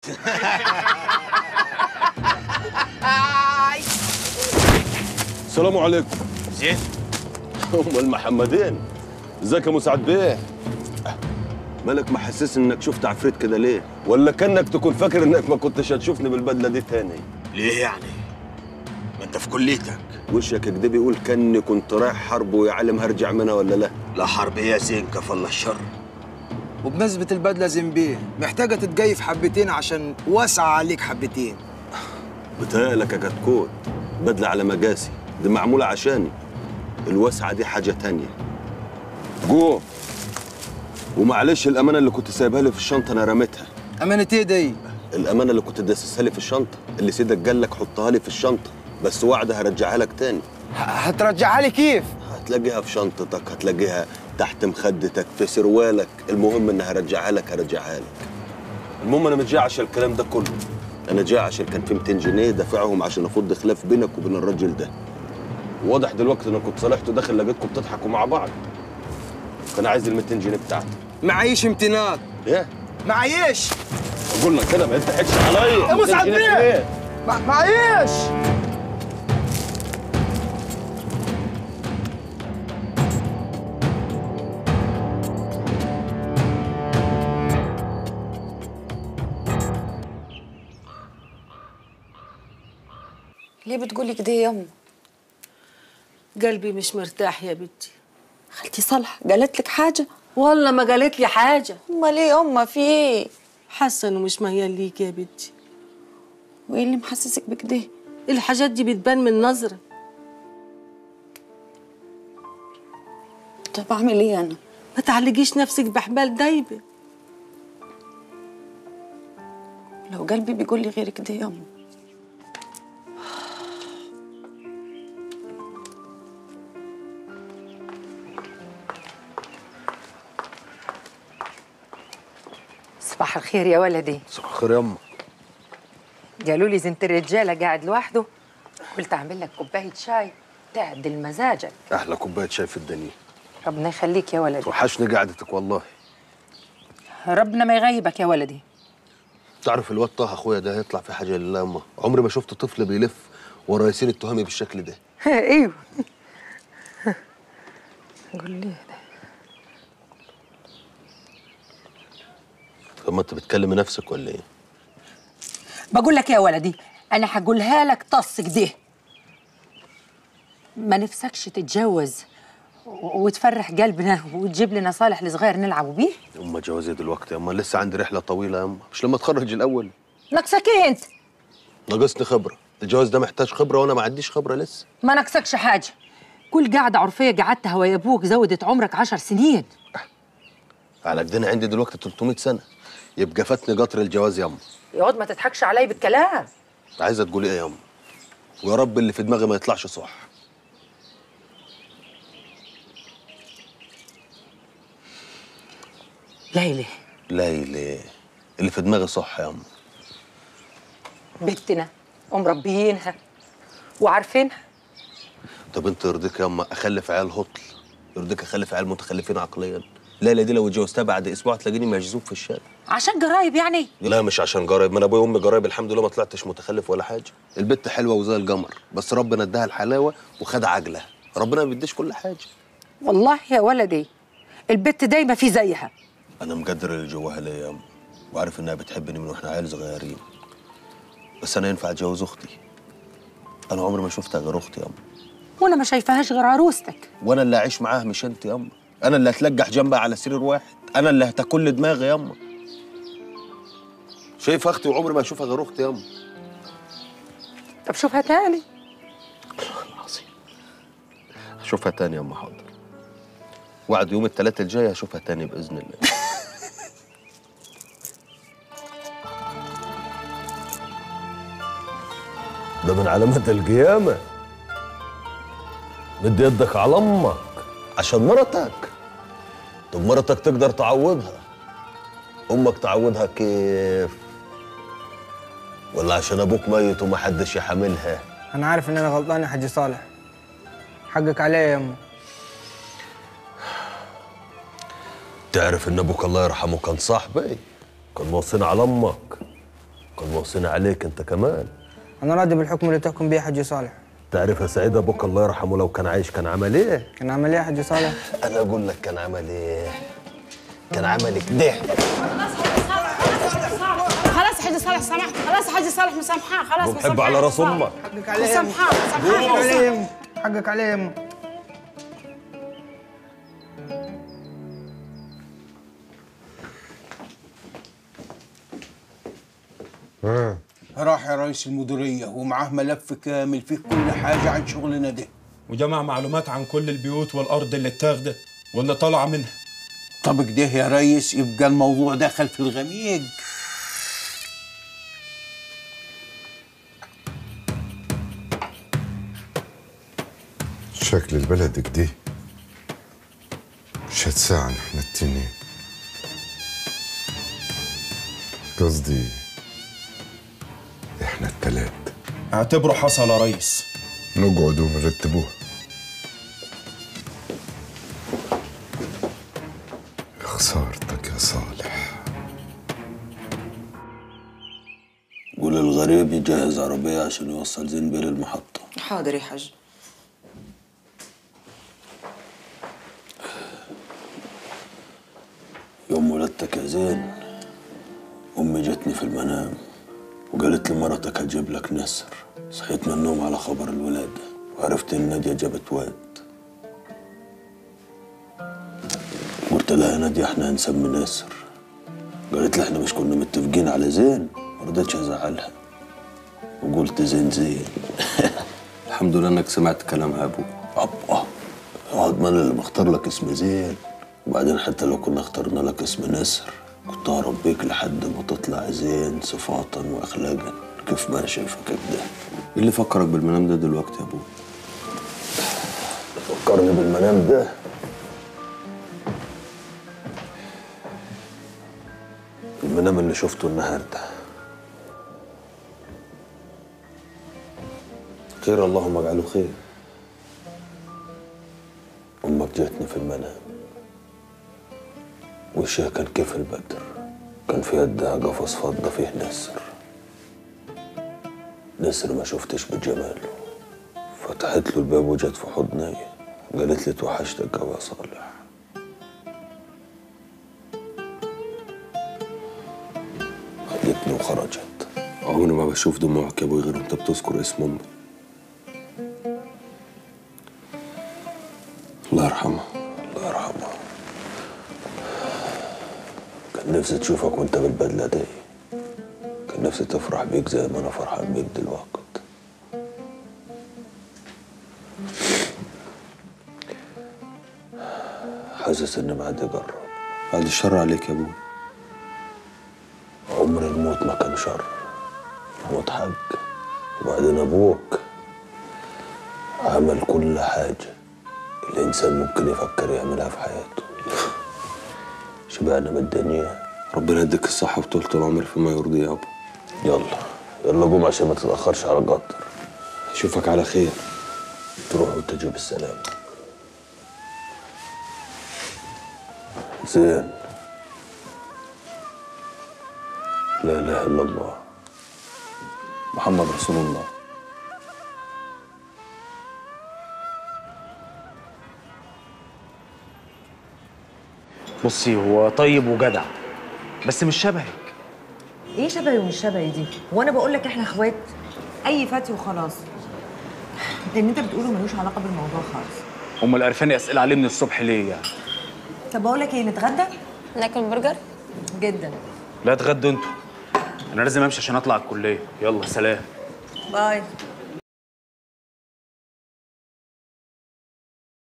السلام عليكم زين ام المحمدين ازيك يا مساعد بيه مالك محسس انك شفت عفريت كده ليه ولا كانك تكون فاكر انك ما كنتش هتشوفني بالبدله دي تاني ليه يعني ما انت في كليتك وشك كده بيقول كاني كنت رايح حرب ويا عالم هرجع منها ولا لا لا حرب يا زين كفى الله الشر وبمناسبة البدلة زنبيه محتاجة تتجيف حبتين عشان واسعة عليك حبتين بتهيألك يا كتكوت بدله على مقاسي دي معموله عشاني الوسعه دي حاجه تانية جو ومعلش الامانه اللي كنت سايبها لي في الشنطه انا رميتها أمانة إيه دي؟ الامانه اللي كنت داسسها لي في الشنطه اللي سيدك قال لك حطها لي في الشنطه بس وعد هرجعها لك تاني ه- هترجعها لي كيف؟ هتلاقيها في شنطتك هتلاقيها تحت مخدتك في سروالك المهم اني هرجعها لك هرجعها لك المهم انا مش جاي عشان الكلام ده كله انا جاي عشان كان في 200 جنيه دافعهم عشان افض خلاف بينك وبين الراجل ده واضح دلوقتي انك كنت صالحته داخل لقيتكم بتضحكوا مع بعض كان عايز ال 200 جنيه بتاعتي معيش امتنان ايه معيش اقول لك انا ما تضحكش عليا يا مسعد 200 جنيه بيه! إيه؟ مع- معيش ليه بتقولي كده يا يما قلبي مش مرتاح يا بنتي خالتي صالحه قالت لك حاجه والله ما قالت لي حاجه امال ايه يا يما في ايه حاسه انه مش ميال ليك يا بنتي وايه اللي محسسك بكده الحاجات دي بتبان من نظره طب اعمل ايه انا ما تعلقيش نفسك بحبال دايبه لو قلبي بيقول لي غير كده يا يما صباح الخير يا ولدي صباح الخير يا امه قالوا لي زنت الرجاله قاعد لوحده قلت اعمل لك كوبايه شاي تعدل مزاجك احلى كوبايه شاي في الدنيا ربنا يخليك يا ولدي توحشني قعدتك والله ربنا ما يغيبك يا ولدي تعرف الواد طه اخويا ده هيطلع في حاجه لله يما عمري ما شفت طفل بيلف ورا ياسين التهامي بالشكل ده ايوه قول لي طب ما انت بتكلم نفسك ولا ايه بقول لك يا ولدي انا هقولها لك طص كده ما نفسكش تتجوز و- وتفرح قلبنا وتجيب لنا صالح الصغير نلعبوا بيه اما جوازي دلوقتي يا اما لسه عندي رحله طويله يا اما مش لما اتخرج الاول ناقصك ايه انت ناقصني خبره الجواز ده محتاج خبره وانا ما عنديش خبره لسه ما ناقصكش حاجه كل قاعده عرفيه قعدتها ويا ابوك زودت عمرك عشر سنين على قدنا عندي دلوقتي 300 سنه يبقى فاتني قطر الجواز يا اما يقعد ما تضحكش علي بالكلام عايزه تقولي ايه يا اما ويا رب اللي في دماغي ما يطلعش صح ليلى ليلى اللي في دماغي صح يا اما بنتنا ومربيينها وعارفينها طب انت يرضيك يا اما اخلف عيال هطل يرضيك اخلف عيال متخلفين عقليا ليلى دي لو اتجوزتها بعد اسبوع تلاقيني مجذوب في الشارع عشان قرايب يعني لا مش عشان جرايب ما انا ابويا وامي جرايب الحمد لله ما طلعتش متخلف ولا حاجه البت حلوه وزي القمر بس ربنا اداها الحلاوه وخد عجله ربنا ما بيديش كل حاجه والله يا ولدي البت دايما في زيها انا مقدر اللي جواها ليا يا أم، وعارف انها بتحبني من واحنا عيال صغيرين بس انا ينفع اتجوز اختي انا عمري ما شفتها غير اختي يا أم. وانا ما شايفاهاش غير عروستك وانا اللي اعيش معاها مش انت يا أم. انا اللي هتلجح جنبها على سرير واحد انا اللي هتاكل لي دماغي يا أم. شايف اختي وعمري ما اشوفها غير اختي يا أم. طب شوفها تاني العظيم اشوفها تاني يا ام حاضر وعد يوم الثلاثة الجاي هشوفها تاني باذن الله ده من علامات القيامة مد يدك على امك عشان مرتك طب مرتك تقدر تعوضها امك تعوضها كيف ولا عشان ابوك ميت ومحدش يحملها انا عارف ان انا غلطان يا حاج صالح حقك عليا يا امه تعرف ان ابوك الله يرحمه كان صاحبي كان موصينا على امك كان واصينا عليك انت كمان انا راضي بالحكم اللي تحكم بيه حاج صالح تعرف يا سعيد ابوك الله يرحمه لو كان عايش كان عمل ايه كان عمل ايه يا حاج صالح انا اقول لك كان عمل ايه كان عمل كده خلاص حاج صالح سامحت خلاص حاج صالح مسامحاه خلاص ومحب على راس امك حقك عليهم مسامحاه مسامحاه حقك عليهم حقك عليهم راح يا رئيس المديرية ومعاه ملف كامل فيه كل حاجة عن شغلنا ده وجمع معلومات عن كل البيوت والأرض اللي اتاخدت واللي طالعة منها طب كده يا ريس يبقى الموضوع دخل في الغميق شكل البلد كده مش هتساعنا احنا التنين قصدي احنا التلات اعتبره حصل يا ريس نقعد ونرتبوها يا خسارتك يا صالح قول الغريب يجهز عربية عشان يوصل زنبيل المحطة حاضر يا حاج يوم ولدتك يا زين أمي جتني في المنام وقالت لي مرتك هجيب لك نسر صحيت من النوم على خبر الولادة وعرفت إن نادية جابت واد قلت لها يا نادية احنا هنسمي نسر قالت لي احنا مش كنا متفقين على زين مرضتش ازعلها وقلت زين زين الحمد لله انك سمعت كلامها يا ابو ابا اقعد من اللي مختار لك اسم زين وبعدين حتى لو كنا اخترنا لك اسم نسر كنت هربيك لحد ما تطلع زين صفاتا واخلاقا كيف ما انا شايفك كده ايه اللي فكرك بالمنام ده دلوقتي يا ابو فكرني بالمنام ده المنام اللي شفته النهارده خير اللهم اجعله خير امك جاتني في المنام وشها كان كيف البدر كان في يدها قفص فضة فيه نسر نسر ما شفتش بجماله فتحت له الباب وجت في حضني قالت لي توحشتك قوي يا صالح خدتني وخرجت عمري ما بشوف دموعك يا ابوي غير انت بتذكر اسم امي الله يرحمها الله يرحمها كان نفسي تشوفك وانت بالبدلة دي كان نفسي تفرح بيك زي ما انا فرحان بيك دلوقت حاسس ان بعد قرب بعد الشر عليك يا ابوي عمر الموت ما كان شر موت حق وبعدين ابوك عمل كل حاجة الإنسان ممكن يفكر يعملها في حياته شبعنا من الدنيا ربنا يديك الصحة وطولة العمر فيما يرضي يا أبو يلا يلا قوم عشان ما تتأخرش على القطر أشوفك على خير تروح وتجي بالسلامة زين لا إله إلا الله محمد رسول الله بصي هو طيب وجدع بس مش شبهك ايه شبهي ومش شبهي دي هو انا بقول لك احنا اخوات اي فتي وخلاص اللي انت بتقوله ملوش علاقه بالموضوع خالص امال قرفاني اسئله عليه من الصبح ليه يعني طب بقول لك ايه نتغدى ناكل برجر جدا لا اتغدوا انتوا انا لازم امشي عشان اطلع الكليه يلا سلام باي